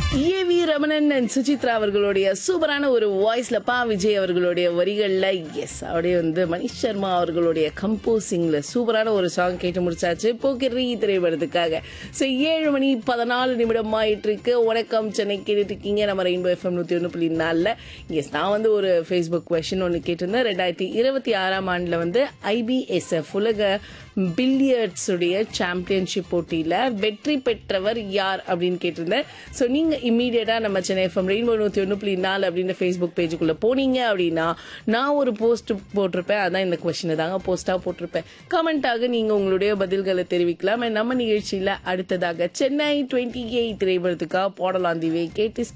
AV Ramanan and Suchitra அவர்களுடைய சூப்பரான ஒரு வாய்ஸ்ல பா விஜய் அவர்களுடைய வரிகள்ல எஸ் அப்படியே வந்து மணிஷ் சர்மா அவர்களுடைய கம்போசிங்ல சூப்பரான ஒரு சாங் கேட்டு முடிச்சாச்சு போக்கிரி திரைப்படத்துக்காக ஸோ ஏழு மணி பதினாலு நிமிடம் ஆயிட்டு இருக்கு வணக்கம் சென்னை கேட்டுட்டு இருக்கீங்க நம்ம ரெயின்போ எஃப்எம் நூத்தி ஒன்று புள்ளி நாலில் எஸ் நான் வந்து ஒரு ஃபேஸ்புக் கொஷின் ஒன்று கேட்டிருந்தேன் ரெண்டாயிரத்தி இருபத்தி ஆறாம் ஆண்டுல வந்து ஐபிஎஸ்எஃப் உலக பில்லியர்ட்ஸ் உடைய சாம்பியன்ஷிப் போட்டியில வெற்றி பெற்றவர் யார் அப்படின்னு கேட்டிருந்தேன் ஸோ நீங்க இம்மீடியட்டா நம்ம சென்னை எஃப்எம் ரெயின்போ நூத்தி ஒன்று புள்ளி நாலு அப்படின்ற ஃபேஸ்புக் பேஜுக்குள்ள போனீங்க அப்படின்னா நான் ஒரு போஸ்ட் போட்டிருப்பேன் அதான் இந்த கொஸ்டினை தாங்க போஸ்டா போட்டிருப்பேன் கமெண்டாக நீங்க உங்களுடைய பதில்களை தெரிவிக்கலாம் And நம்ம நிகழ்ச்சியில அடுத்ததாக சென்னை டுவெண்ட்டி எயிட் திரைப்படத்துக்காக போடலாம் திவே கேட்டு